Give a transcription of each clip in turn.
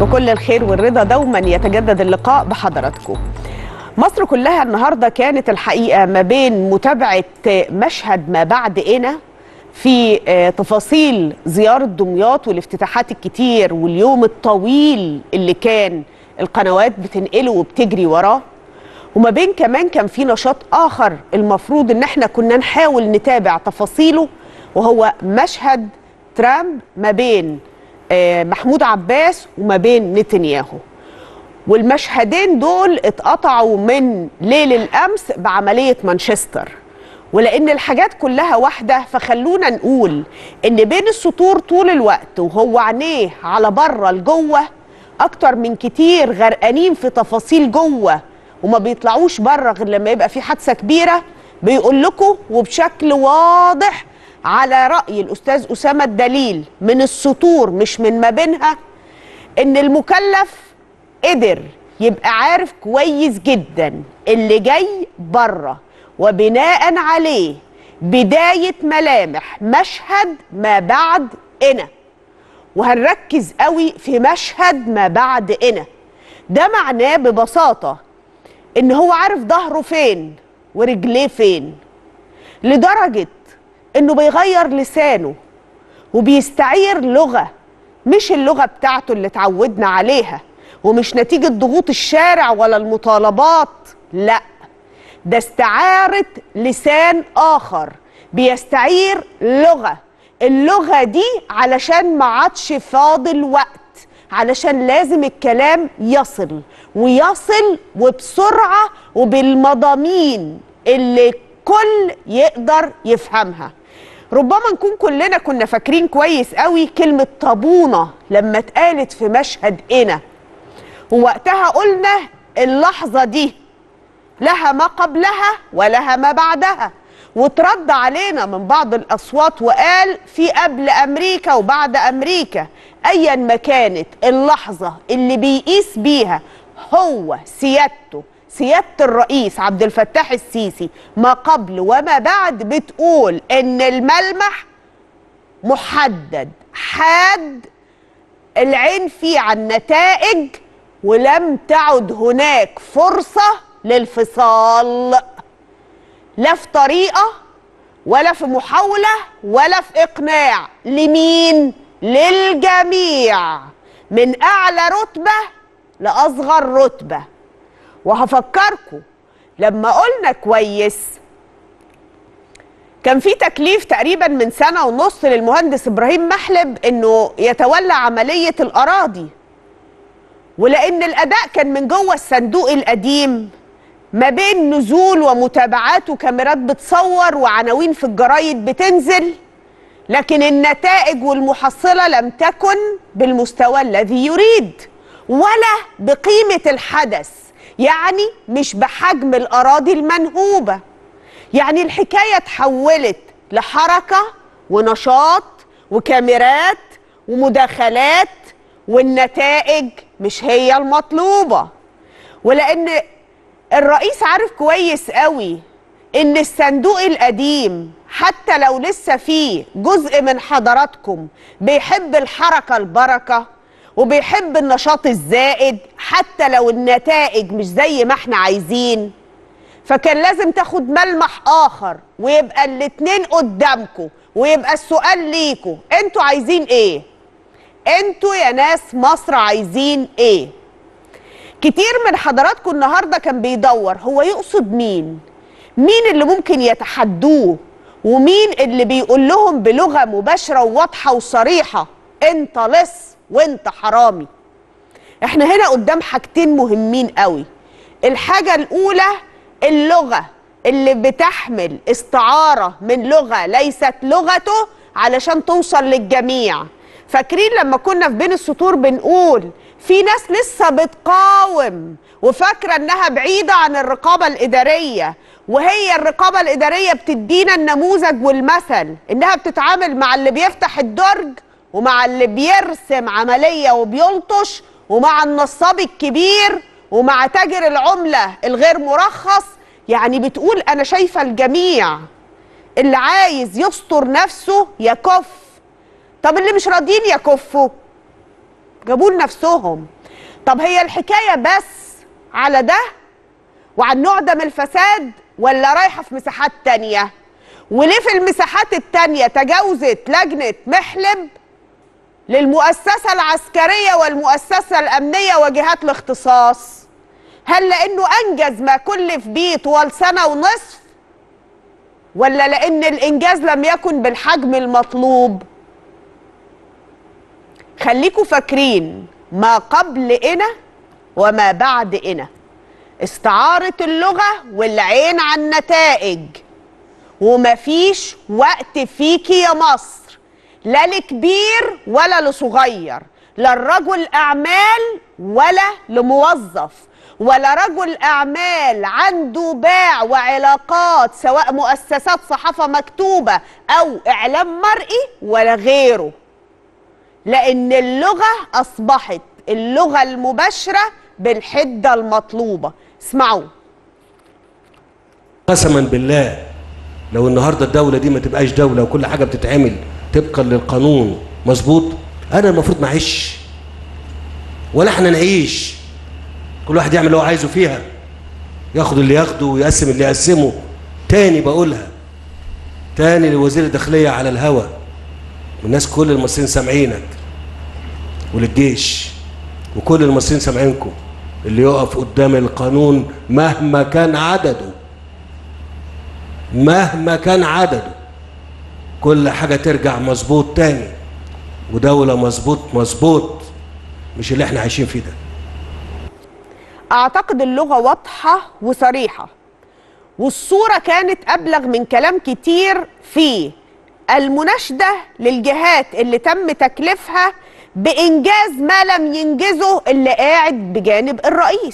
وكل الخير والرضا دوما يتجدد اللقاء بحضراتكم مصر كلها النهارده كانت الحقيقه ما بين متابعه مشهد ما بعد إنا في تفاصيل زياره دمياط والافتتاحات الكتير واليوم الطويل اللي كان القنوات بتنقله وبتجري وراه وما بين كمان كان في نشاط اخر المفروض ان احنا كنا نحاول نتابع تفاصيله وهو مشهد ترامب ما بين محمود عباس وما بين نتنياهو والمشهدين دول اتقطعوا من ليل الامس بعمليه مانشستر ولان الحاجات كلها واحده فخلونا نقول ان بين السطور طول الوقت وهو عينيه على بره لجوه اكتر من كتير غرقانين في تفاصيل جوه وما بيطلعوش بره غير لما يبقى في حادثه كبيره بيقول لكم وبشكل واضح على راي الاستاذ اسامه الدليل من السطور مش من ما بينها ان المكلف قدر يبقى عارف كويس جدا اللي جاي بره وبناء عليه بدايه ملامح مشهد ما بعد إنا وهنركز قوي في مشهد ما بعد إنا ده معناه ببساطه ان هو عارف ظهره فين ورجليه فين لدرجه انه بيغير لسانه وبيستعير لغه مش اللغه بتاعته اللي اتعودنا عليها ومش نتيجه ضغوط الشارع ولا المطالبات لا ده استعاره لسان اخر بيستعير لغه اللغه دي علشان ما عادش فاضل وقت علشان لازم الكلام يصل ويصل وبسرعه وبالمضامين اللي كل يقدر يفهمها ربما نكون كلنا كنا فاكرين كويس قوي كلمة طابونة لما اتقالت في مشهد إنا ووقتها قلنا اللحظة دي لها ما قبلها ولها ما بعدها وترد علينا من بعض الأصوات وقال في قبل أمريكا وبعد أمريكا أيا ما كانت اللحظة اللي بيقيس بيها هو سيادته سياده الرئيس عبد الفتاح السيسي ما قبل وما بعد بتقول ان الملمح محدد حاد العين فيه على النتائج ولم تعد هناك فرصه للفصال لا في طريقه ولا في محاوله ولا في اقناع لمين للجميع من اعلى رتبه لاصغر رتبه وهفكركم لما قلنا كويس كان في تكليف تقريبا من سنة ونص للمهندس إبراهيم محلب إنه يتولى عملية الأراضي ولأن الأداء كان من جوه الصندوق القديم ما بين نزول ومتابعات وكاميرات بتصور وعناوين في الجرايد بتنزل لكن النتائج والمحصلة لم تكن بالمستوى الذي يريد ولا بقيمة الحدث يعني مش بحجم الأراضي المنهوبة يعني الحكاية تحولت لحركة ونشاط وكاميرات ومداخلات والنتائج مش هي المطلوبة ولأن الرئيس عارف كويس قوي إن الصندوق القديم حتى لو لسه فيه جزء من حضراتكم بيحب الحركة البركة وبيحب النشاط الزائد حتى لو النتائج مش زي ما احنا عايزين فكان لازم تاخد ملمح اخر ويبقى الاتنين قدامكم ويبقى السؤال ليكوا انتوا عايزين ايه انتوا يا ناس مصر عايزين ايه كتير من حضراتكم النهارده كان بيدور هو يقصد مين مين اللي ممكن يتحدوه ومين اللي بيقول لهم بلغه مباشره وواضحه وصريحه انت لص وانت حرامي احنا هنا قدام حاجتين مهمين قوي الحاجة الأولى اللغة اللي بتحمل استعارة من لغة ليست لغته علشان توصل للجميع فاكرين لما كنا في بين السطور بنقول في ناس لسه بتقاوم وفاكرة انها بعيدة عن الرقابة الإدارية وهي الرقابة الإدارية بتدينا النموذج والمثل انها بتتعامل مع اللي بيفتح الدرج ومع اللي بيرسم عملية وبيلطش ومع النصاب الكبير ومع تاجر العملة الغير مرخص يعني بتقول أنا شايفة الجميع اللي عايز يستر نفسه يكف طب اللي مش راضيين يكفوا جابوا لنفسهم طب هي الحكايه بس على ده وعن النوع ده من الفساد ولا رايحه في مساحات تانية وليه في المساحات التانية تجاوزت لجنه محلب للمؤسسه العسكريه والمؤسسه الامنيه وجهات الاختصاص هل لانه انجز ما كلف بيه طوال سنه ونصف ولا لان الانجاز لم يكن بالحجم المطلوب خليكوا فاكرين ما قبل إنا وما بعد إنا استعارة اللغة والعين على النتائج ومفيش وقت فيكي يا مصر لا لكبير ولا لصغير لا لرجل أعمال ولا لموظف ولا رجل أعمال عنده باع وعلاقات سواء مؤسسات صحافة مكتوبة أو إعلام مرئي ولا غيره لأن اللغة أصبحت اللغة المباشرة بالحدة المطلوبة اسمعوا قسما بالله لو النهارده الدوله دي ما تبقاش دوله وكل حاجه بتتعمل طبقا للقانون مظبوط انا المفروض ما اعيش ولا احنا نعيش كل واحد يعمل اللي هو عايزه فيها ياخد اللي ياخده ويقسم اللي يقسمه تاني بقولها تاني لوزير الداخليه على الهوى والناس كل المصريين سامعينك وللجيش وكل المصريين سامعينكم اللي يقف قدام القانون مهما كان عدده مهما كان عدده كل حاجة ترجع مظبوط تاني ودولة مظبوط مظبوط مش اللي احنا عايشين فيه ده أعتقد اللغة واضحة وصريحة والصورة كانت أبلغ من كلام كتير في المناشدة للجهات اللي تم تكليفها بإنجاز ما لم ينجزه اللي قاعد بجانب الرئيس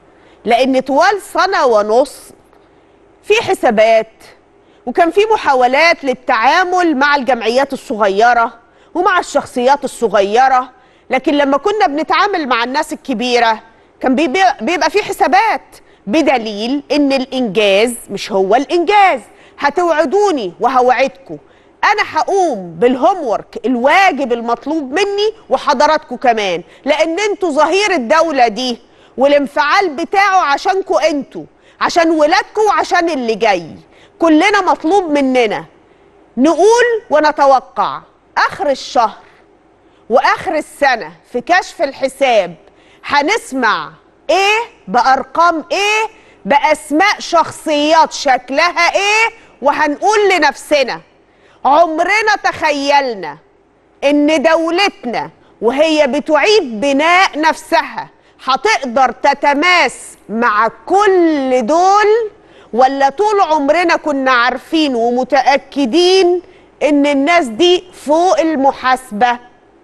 لأن طوال سنة ونص في حسابات وكان في محاولات للتعامل مع الجمعيات الصغيرة ومع الشخصيات الصغيرة لكن لما كنا بنتعامل مع الناس الكبيرة كان بيبقى, بيبقى في حسابات بدليل ان الانجاز مش هو الانجاز هتوعدوني وهوعدكم انا هقوم بالهومورك الواجب المطلوب مني وحضراتكم كمان لان انتوا ظهير الدولة دي والانفعال بتاعه عشانكوا انتوا عشان ولادكم وعشان اللي جاي كلنا مطلوب مننا نقول ونتوقع اخر الشهر واخر السنه في كشف الحساب هنسمع ايه بارقام ايه باسماء شخصيات شكلها ايه وهنقول لنفسنا عمرنا تخيلنا ان دولتنا وهي بتعيد بناء نفسها هتقدر تتماس مع كل دول ولا طول عمرنا كنا عارفين ومتأكدين ان الناس دي فوق المحاسبة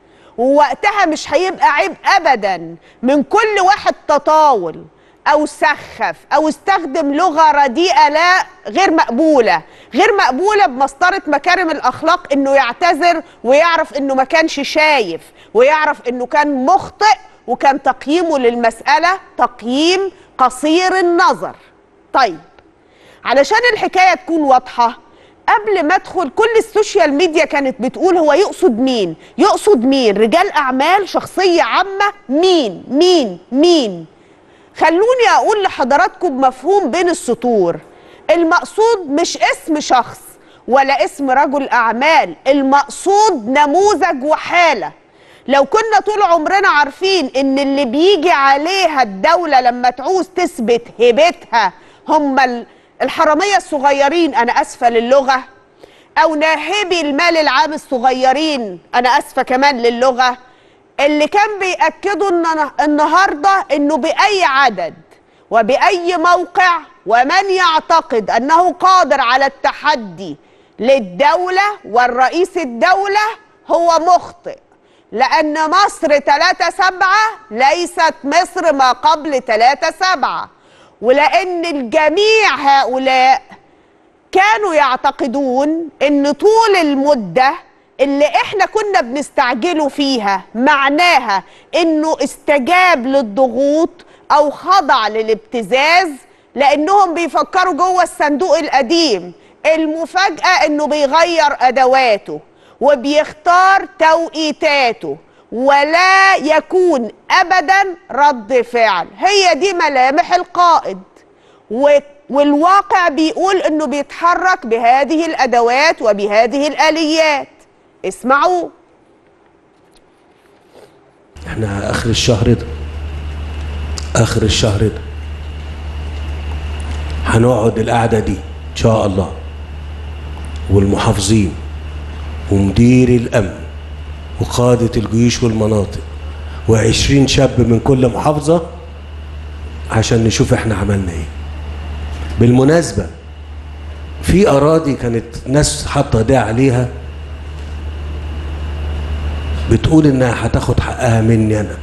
ووقتها مش هيبقى عيب ابدا من كل واحد تطاول او سخف او استخدم لغة رديئة لا غير مقبولة غير مقبولة بمسطرة مكارم الاخلاق انه يعتذر ويعرف انه ما كانش شايف ويعرف انه كان مخطئ وكان تقييمه للمسألة تقييم قصير النظر طيب علشان الحكاية تكون واضحة قبل ما ادخل كل السوشيال ميديا كانت بتقول هو يقصد مين يقصد مين رجال اعمال شخصية عامة مين مين مين خلوني اقول لحضراتكم بمفهوم بين السطور المقصود مش اسم شخص ولا اسم رجل اعمال المقصود نموذج وحاله لو كنا طول عمرنا عارفين ان اللي بيجي عليها الدولة لما تعوز تثبت هيبتها هم الحرامية الصغيرين انا اسفة للغة او ناهبي المال العام الصغيرين انا اسفة كمان للغة اللي كان بيأكدوا ان النهاردة انه باي عدد وباي موقع ومن يعتقد انه قادر على التحدي للدولة والرئيس الدولة هو مخطئ لأن مصر 3 سبعة ليست مصر ما قبل 3 سبعة ولأن الجميع هؤلاء كانوا يعتقدون أن طول المدة اللي احنا كنا بنستعجله فيها معناها انه استجاب للضغوط او خضع للابتزاز لانهم بيفكروا جوه الصندوق القديم المفاجأة انه بيغير ادواته وبيختار توقيتاته ولا يكون ابدا رد فعل هي دي ملامح القائد و- والواقع بيقول انه بيتحرك بهذه الادوات وبهذه الاليات اسمعوا احنا اخر الشهر ده اخر الشهر ده هنقعد القعده دي ان شاء الله والمحافظين ومدير الامن وقاده الجيوش والمناطق وعشرين شاب من كل محافظه عشان نشوف احنا عملنا ايه بالمناسبه في اراضي كانت ناس حاطه ايديها عليها بتقول انها هتاخد حقها مني انا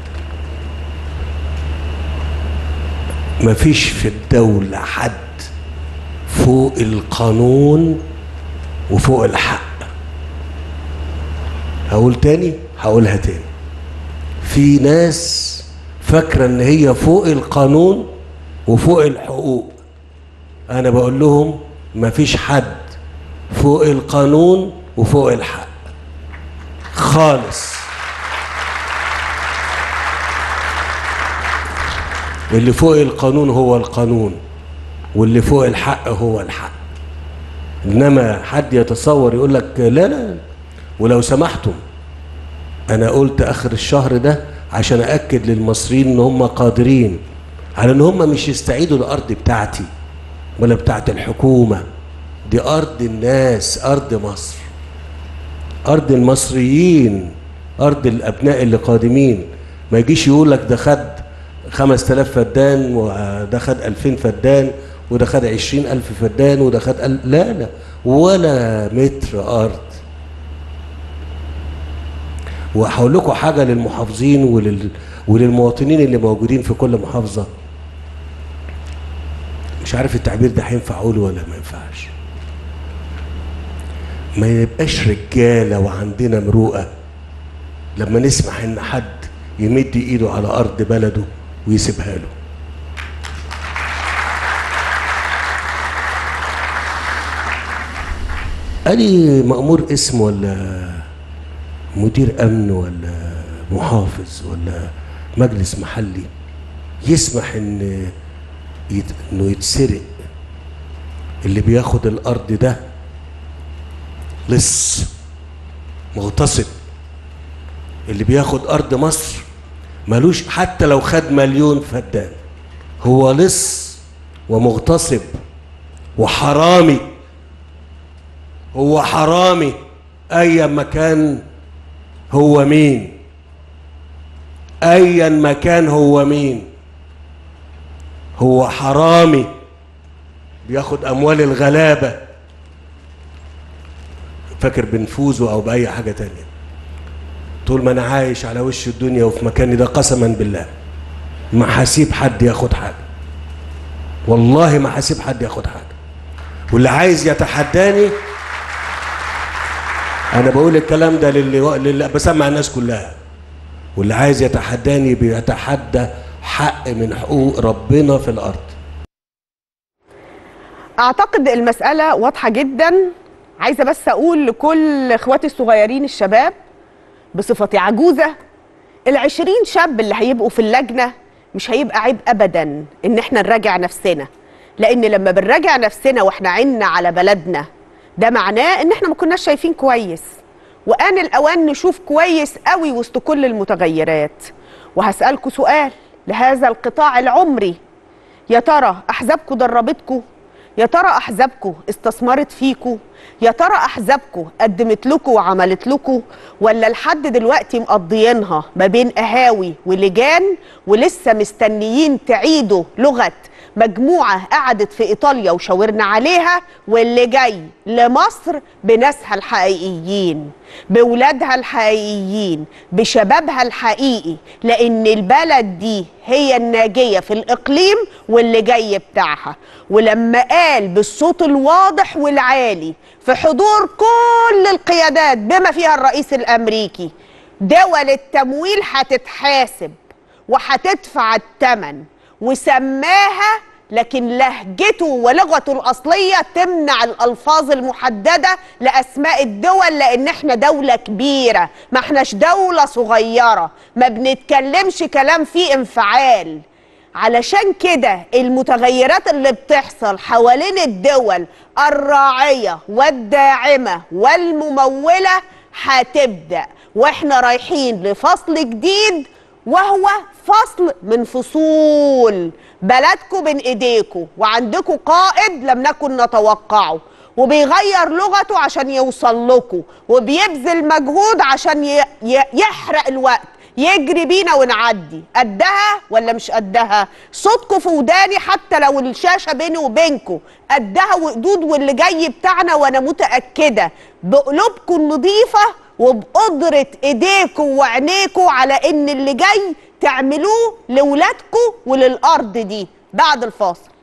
مفيش في الدولة حد فوق القانون وفوق الحق هقول تاني هقولها تاني في ناس فاكرة ان هي فوق القانون وفوق الحقوق انا بقول لهم مفيش حد فوق القانون وفوق الحق خالص اللي فوق القانون هو القانون واللي فوق الحق هو الحق انما حد يتصور يقول لك لا لا ولو سمحتم انا قلت اخر الشهر ده عشان اكد للمصريين ان هم قادرين على ان هم مش يستعيدوا الارض بتاعتي ولا بتاعت الحكومه دي ارض الناس ارض مصر ارض المصريين ارض الابناء اللي قادمين ما يجيش يقول لك ده خد 5000 فدان وده خد 2000 فدان وده خد 20000 فدان وده خد ال... لا لا ولا متر ارض وهقول لكم حاجه للمحافظين ولل... وللمواطنين اللي موجودين في كل محافظه مش عارف التعبير ده هينفع اقوله ولا ما ينفعش ما يبقاش رجاله وعندنا مروءه لما نسمح ان حد يمد ايده على ارض بلده ويسيبها له قالي مأمور اسم ولا مدير امن ولا محافظ ولا مجلس محلي يسمح ان يت... انه يتسرق اللي بياخد الارض ده لص مغتصب اللي بياخد ارض مصر ملوش حتى لو خد مليون فدان هو لص ومغتصب وحرامي هو حرامي ايا مكان هو مين ايا مكان هو مين هو حرامي بياخد اموال الغلابه فاكر بنفوذه او باي حاجه تانية طول ما انا عايش على وش الدنيا وفي مكاني ده قسما بالله ما هسيب حد ياخد حاجه والله ما هسيب حد ياخد حاجه واللي عايز يتحداني انا بقول الكلام ده للي, للي بسمع الناس كلها واللي عايز يتحداني بيتحدى حق من حقوق ربنا في الارض اعتقد المساله واضحه جدا عايزه بس اقول لكل اخواتي الصغيرين الشباب بصفتي عجوزه العشرين شاب اللي هيبقوا في اللجنه مش هيبقى عيب ابدا ان احنا نراجع نفسنا لان لما بنراجع نفسنا واحنا عنا على بلدنا ده معناه ان احنا ما كناش شايفين كويس وان الاوان نشوف كويس قوي وسط كل المتغيرات وهسالكوا سؤال لهذا القطاع العمري يا ترى احزابكم دربتكم يا ترى احزابكم استثمرت فيكم يا ترى احزابكم قدمت لكم وعملت لكم ولا لحد دلوقتي مقضيينها ما بين قهاوي ولجان ولسه مستنيين تعيدوا لغه مجموعه قعدت في ايطاليا وشاورنا عليها واللي جاي لمصر بناسها الحقيقيين بولادها الحقيقيين بشبابها الحقيقي لان البلد دي هي الناجيه في الاقليم واللي جاي بتاعها ولما قال بالصوت الواضح والعالي في حضور كل القيادات بما فيها الرئيس الامريكي دول التمويل هتتحاسب وهتدفع الثمن وسماها لكن لهجته ولغته الأصلية تمنع الألفاظ المحددة لأسماء الدول لأن احنا دولة كبيرة ما احناش دولة صغيرة ما بنتكلمش كلام فيه انفعال علشان كده المتغيرات اللي بتحصل حوالين الدول الراعية والداعمة والممولة هتبدأ واحنا رايحين لفصل جديد وهو فصل من فصول بلدكم بين ايديكم وعندكم قائد لم نكن نتوقعه وبيغير لغته عشان يوصل لكم وبيبذل مجهود عشان ي- ي- يحرق الوقت يجري بينا ونعدي قدها ولا مش قدها صوتكم في وداني حتى لو الشاشه بيني وبينكم قدها وقدود واللي جاي بتاعنا وانا متاكده بقلوبكم النظيفه وبقدره ايديكم وعينيكم على ان اللي جاي تعملوه لولادكم وللارض دي بعد الفاصل